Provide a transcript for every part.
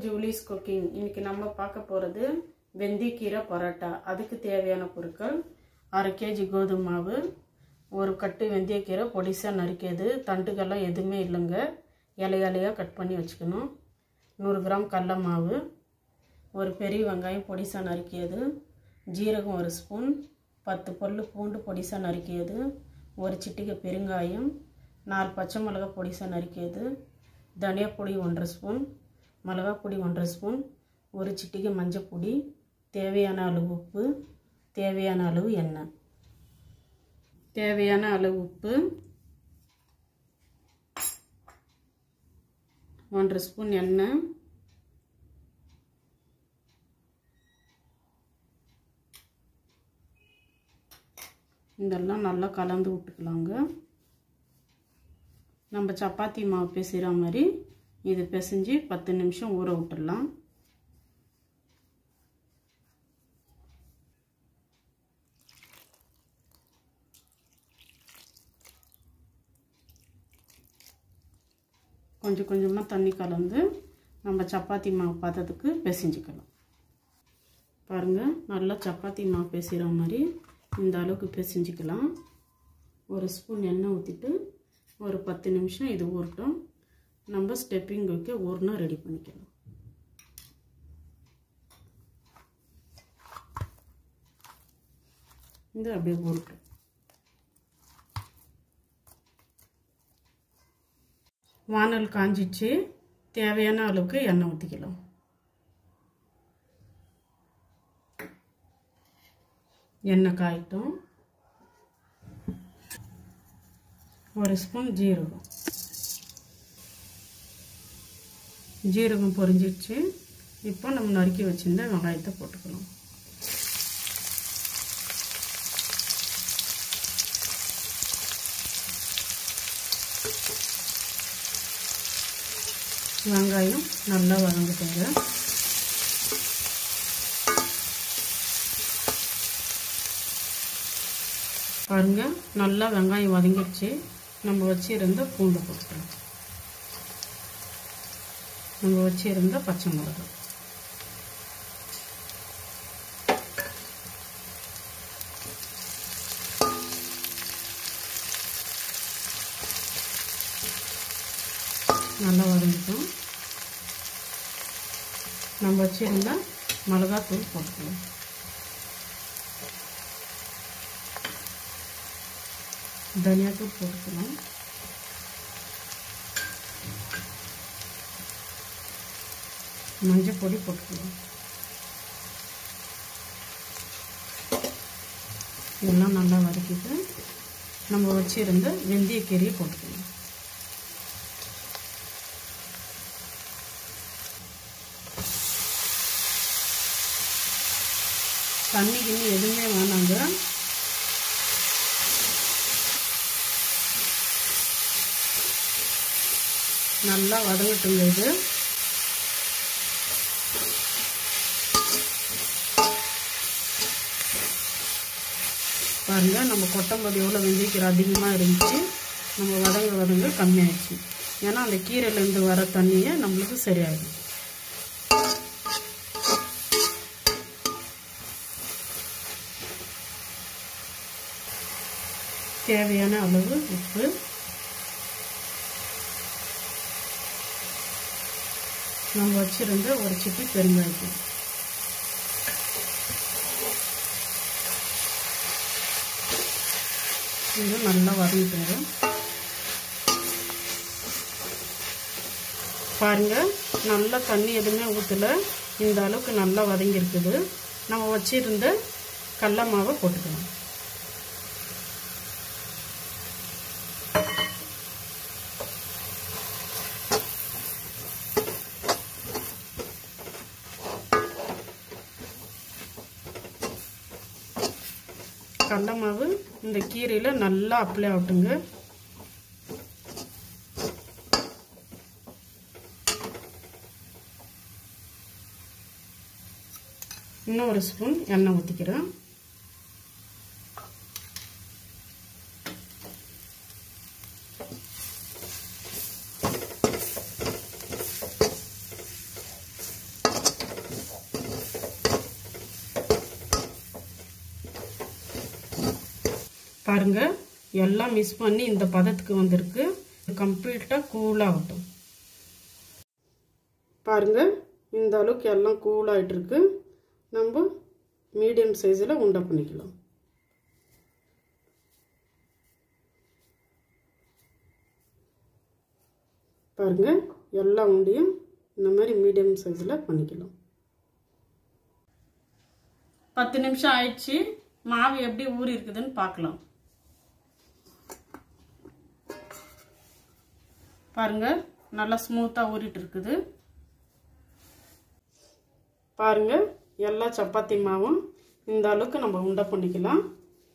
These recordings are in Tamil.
ஜூலிஸ் குக்கிங் இன்னைக்கு நம்ம பார்க்க போகிறது வெந்தயக்கீரை பரோட்டா அதுக்கு தேவையான பொருட்கள் அரை கேஜி கோதுமை மாவு ஒரு கட்டு வெந்தயக்கீரை பொடிசாக நறுக்கியது தண்டுகள்லாம் எதுவுமே இல்லைங்க இலை இலையாக கட் பண்ணி வச்சுக்கணும் நூறு கிராம் கடல மாவு ஒரு பெரிய வெங்காயம் பொடிசாக நறுக்கியது ஜீரகம் ஒரு ஸ்பூன் பத்து பல்லு பூண்டு பொடிசாக நறுக்கியது ஒரு சிட்டிகை பெருங்காயம் நாலு பச்சை மிளகா பொடிசாக நறுக்கியது தனியாப்பொடி ஒன்றரை ஸ்பூன் மிளகாப்பொடி ஒன்றரை ஸ்பூன் ஒரு சிட்டிகை மஞ்சப்பொடி தேவையான அளவு உப்பு தேவையான அளவு எண்ணெய் தேவையான அளவு உப்பு ஒன்றரை ஸ்பூன் எண்ணெய் இதெல்லாம் நல்லா கலந்து விட்டுக்கலாங்க நம்ம சப்பாத்தி மாவு பிசைகிற மாதிரி இது பிசைஞ்சு பத்து நிமிஷம் ஊற விட்டுடலாம் கொஞ்சம் கொஞ்சமாக தண்ணி கலந்து நம்ம சப்பாத்தி மாவு பதத்துக்கு பிசைஞ்சிக்கலாம் பாருங்கள் நல்லா சப்பாத்தி மாவு பிசைகிற மாதிரி இந்த அளவுக்கு பிசைஞ்சிக்கலாம் ஒரு ஸ்பூன் எண்ணெய் ஊற்றிட்டு ஒரு பத்து நிமிஷம் இது ஊறட்டும் நம்ம ஸ்டெப்பிங் வைக்க ஊறினா ரெடி பண்ணிக்கலாம் இது அப்படியே ஊறட்டும் வானல் காஞ்சிச்சு தேவையான அளவுக்கு எண்ணெய் ஊற்றிக்கலாம் எண்ணெய் காயட்டும் ஒரு ஸ்பூன் ஜீரகம் ஜீரகம் பொரிஞ்சிடுச்சு இப்போ நம்ம நறுக்கி வச்சுருந்த வெங்காயத்தை போட்டுக்கலாம் வெங்காயம் நல்லா வதங்கிட்டுங்க பாருங்க நல்லா வெங்காயம் வதங்கிடுச்சு நம்ம வச்சிருந்த பூண்டை போட்டுக்கலாம் நம்ம வச்சிருந்த பச்சை மிளகாய் நல்லா வதங்கிட்டோம் நம்ம வச்சிருந்த மிளகாத்தூள் போட்டுக்கலாம் தனியாத்தூள் போட்டுக்கலாம் மஞ்சள் பொடி போட்டுக்கலாம் இதெல்லாம் நல்லா வதக்கிட்டு நம்ம வச்சிருந்த வெந்தயக்கீரையை போட்டுக்கலாம் தண்ணி கிண்ணி எதுவுமே வேணாங்க நல்லா வதங்கட்டுங்க இது பாருங்க நம்ம கொட்டம்போது எவ்வளோ வெந்தயக்கீரை அதிகமாக இருந்துச்சு நம்ம வதங்க வதங்க கம்மியாயிடுச்சு ஏன்னா அந்த கீரையிலேருந்து வர தண்ணியை நம்மளுக்கு சரியாயிடும் தேவையான அளவு உப்பு நம்ம வச்சிருந்த ஒரு சிப்பி பெருங்காயத்தூள் இது நல்லா வதங்கிட்டு பாருங்க நல்லா தண்ணி எதுவுமே ஊற்றல இந்த அளவுக்கு நல்லா வதங்கியிருக்குது நம்ம வச்சிருந்த கடல மாவை போட்டுக்கலாம் கடல மாவு இந்த கீரையில் நல்லா அப்ளை ஆகட்டுங்க இன்னும் ஒரு ஸ்பூன் எண்ணெய் ஊற்றிக்கிறேன் பாருங்க எல்லாம் மிக்ஸ் பண்ணி இந்த பதத்துக்கு வந்திருக்கு கம்ப்ளீட்டாக கூலாகட்டும் பாருங்க இந்த அளவுக்கு எல்லாம் கூலாகிட்டு இருக்கு நம்ம மீடியம் சைஸில் உண்டை பண்ணிக்கலாம் பாருங்க எல்லா உண்டையும் இந்த மாதிரி மீடியம் சைஸில் பண்ணிக்கலாம் பத்து நிமிஷம் ஆயிடுச்சு மாவு எப்படி ஊறி இருக்குதுன்னு பார்க்கலாம் பாருங்க நல்லா ஸ்மூத்தாக ஊறிட்டு இருக்குது பாருங்க எல்லா சப்பாத்தி மாவும் இந்த அளவுக்கு நம்ம உண்டை பண்ணிக்கலாம்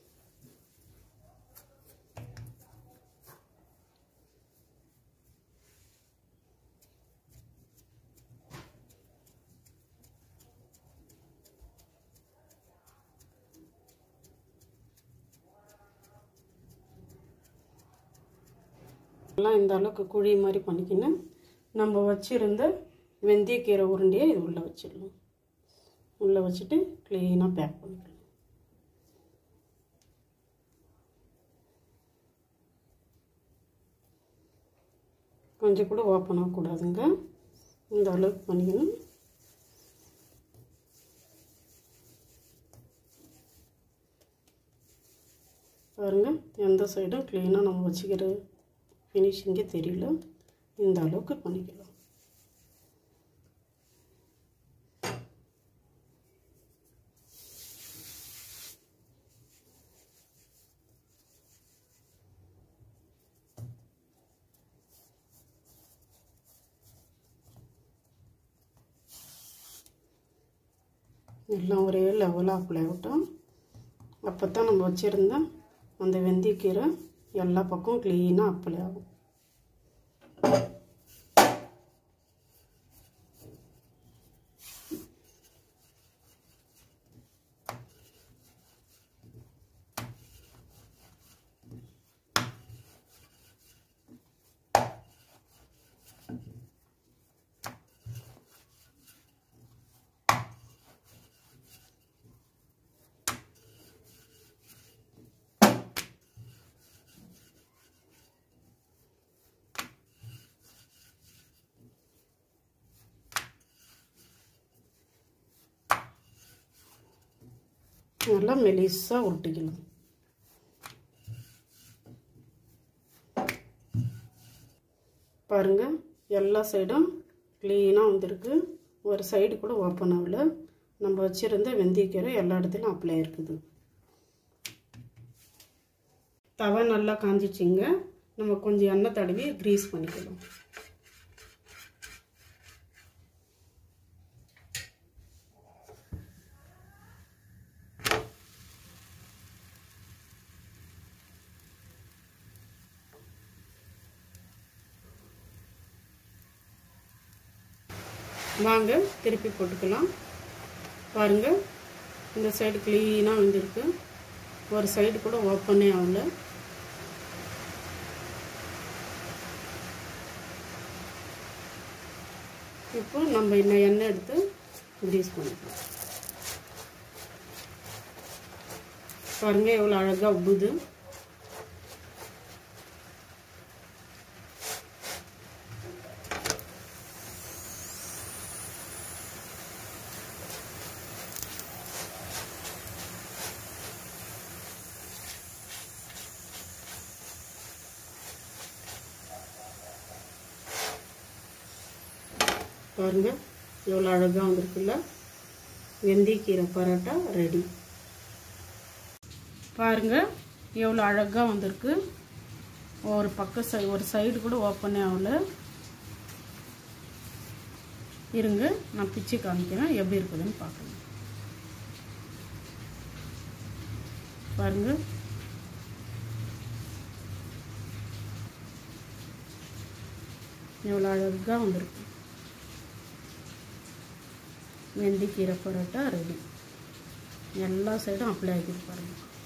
எல்லாம் இந்த அளவுக்கு குழி மாதிரி பண்ணிக்கின்னு நம்ம வச்சுருந்த வெந்தயக்கீரை உருண்டையை இது உள்ளே வச்சிடலாம் உள்ளே வச்சுட்டு க்ளீனாக பேக் பண்ணிக்கலாம் கொஞ்சம் கூட ஓப்பன் ஆகக்கூடாதுங்க இந்த அளவுக்கு பண்ணிக்கணும் பாருங்கள் எந்த சைடும் க்ளீனாக நம்ம வச்சுக்கிற ஃபினிஷிங்கே தெரியல இந்த அளவுக்கு பண்ணிக்கலாம் எல்லாம் ஒரே லெவலாக அப்ளை ஆகட்டும் அப்போ தான் நம்ம வச்சுருந்த அந்த வெந்தயக்கீரை எல்லா பக்கமும் க்ளீனாக அப்ளை ஆகும் நல்லா மெலிசாக உருட்டிக்கலாம் பாருங்க எல்லா சைடும் க்ளீனாக வந்திருக்கு ஒரு சைடு கூட ஓப்பன் ஆகல நம்ம வச்சுருந்த வெந்தயக்கீரை எல்லா இடத்துலையும் அப்ளை இருக்குது தவை நல்லா காஞ்சிச்சிங்க நம்ம கொஞ்சம் எண்ணெய் தடவி க்ரீஸ் பண்ணிக்கலாம் வாங்க திருப்பி போட்டுக்கலாம் பாருங்கள் இந்த சைடு க்ளீனாக வந்திருக்கு ஒரு சைடு கூட ஓப்பனே ஆகல இப்போ நம்ம இன்னும் எண்ணெய் எடுத்து கிரீஸ் பண்ணிக்கலாம் பாருங்க எவ்வளோ அழகாக உப்புது பாருங்க எவ்வளோ அழகாக வந்திருக்குல்ல வெந்தயக்கீரை பரோட்டா ரெடி பாருங்க எவ்வளோ அழகாக வந்திருக்கு ஒரு பக்கம் சை ஒரு சைடு கூட ஓப்பனே ஆகல இருங்க நான் பிச்சு காமிக்கிறேன் எப்படி இருக்குதுன்னு பார்க்கலாம் பாருங்க எவ்வளோ அழகாக வந்திருக்கு வெந்தயக்கீரை பரோட்டா ரெடி எல்லா சைடும் அப்ளை ஆகிது பாருங்கள்